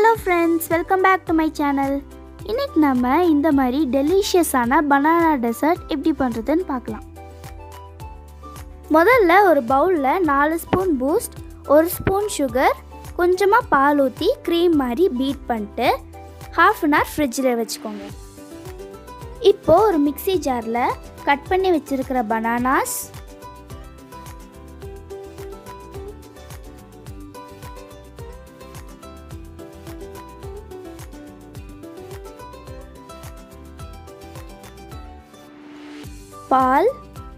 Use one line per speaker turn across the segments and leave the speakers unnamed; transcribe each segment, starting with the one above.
hello friends welcome back to my channel இன்னைக்கு நம்ம இந்த மாதிரி டெலிஷியஸான பனானா டெசர்ட் எப்படி பண்ணுறதுன்னு பார்க்கலாம் முதல்ல ஒரு பவுலில் நாலு ஸ்பூன் பூஸ்ட் ஒரு ஸ்பூன் சுகர் கொஞ்சமாக பால் ஊற்றி க்ரீம் மாதிரி பீட் பண்ணிட்டு ஹாஃப் அன் ஹவர் ஃப்ரிட்ஜில் வச்சுக்கோங்க இப்போது ஒரு மிக்ஸி ஜாரில் கட் பண்ணி வச்சுருக்கிற பனானாஸ் பால்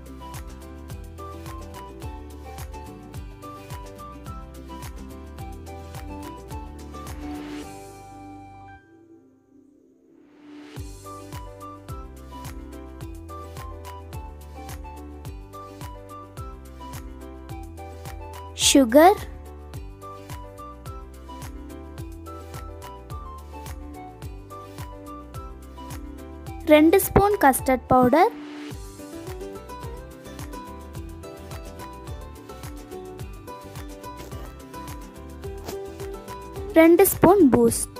சுகர் ரெண்டு ஸ்பூன் கஸ்டர்ட் பவுடர் ரெண்டு ஸ்பூன் பூஸ்ட்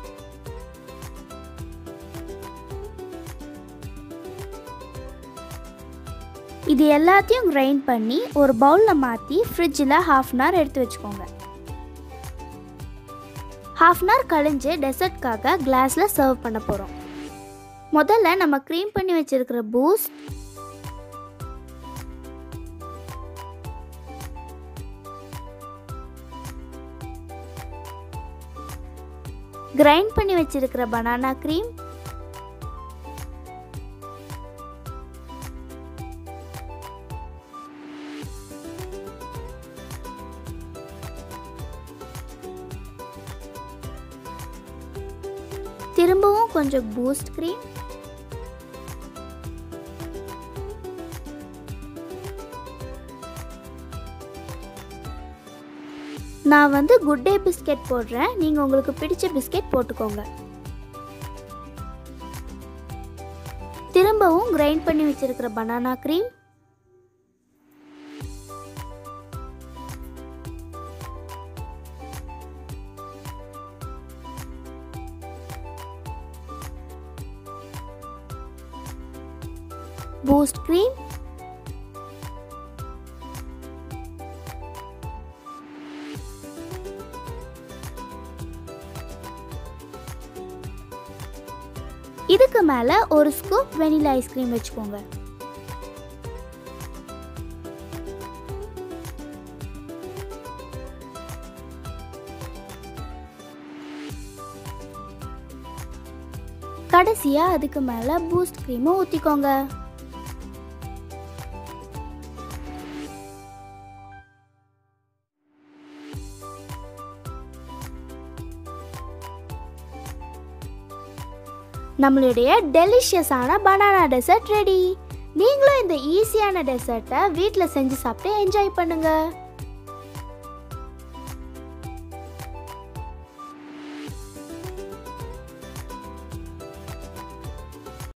இது எல்லாத்தையும் கிரைண்ட் பண்ணி ஒரு பவுலில் மாற்றி ஃப்ரிட்ஜில் ஹாஃப் அன் ஹவர் எடுத்து வச்சுக்கோங்க ஹாஃப் அன் ஹவர் கழிஞ்சு டெசர்ட்காக கிளாஸில் சர்வ் பண்ண போகிறோம் முதல்ல நம்ம க்ரீம் பண்ணி வச்சுருக்கிற பூஸ்ட் கிரைண்ட் பண்ணி வச்சிருக்கிற பனானா க்ரீம் திரும்பவும் கொஞ்சம் பூஸ்ட் க்ரீம் நான் வந்து குட் டே பிஸ்கெட் போடுறேன் நீங்கள் உங்களுக்கு பிடிச்ச பிஸ்கெட் போட்டுக்கோங்க திரும்பவும் கிரைண்ட் பண்ணி வச்சிருக்கிற பனானா க்ரீம் பூஸ்ட் க்ரீம் இதுக்கு மேலே ஒரு ஸ்கூப் வெனிலா ஐஸ்கிரீம் வச்சுக்கோங்க கடைசியாக அதுக்கு மேலே பூஸ்ட் க்ரீமை ஊற்றிக்கோங்க நம்மளுடைய டெலிஷியஸான பனானா டெசர்ட் ரெடி நீங்களும் இந்த ஈஸியான டெசர்ட்டை வீட்டில் செஞ்சு சாப்பிட்டு என்ஜாய் பண்ணுங்கள்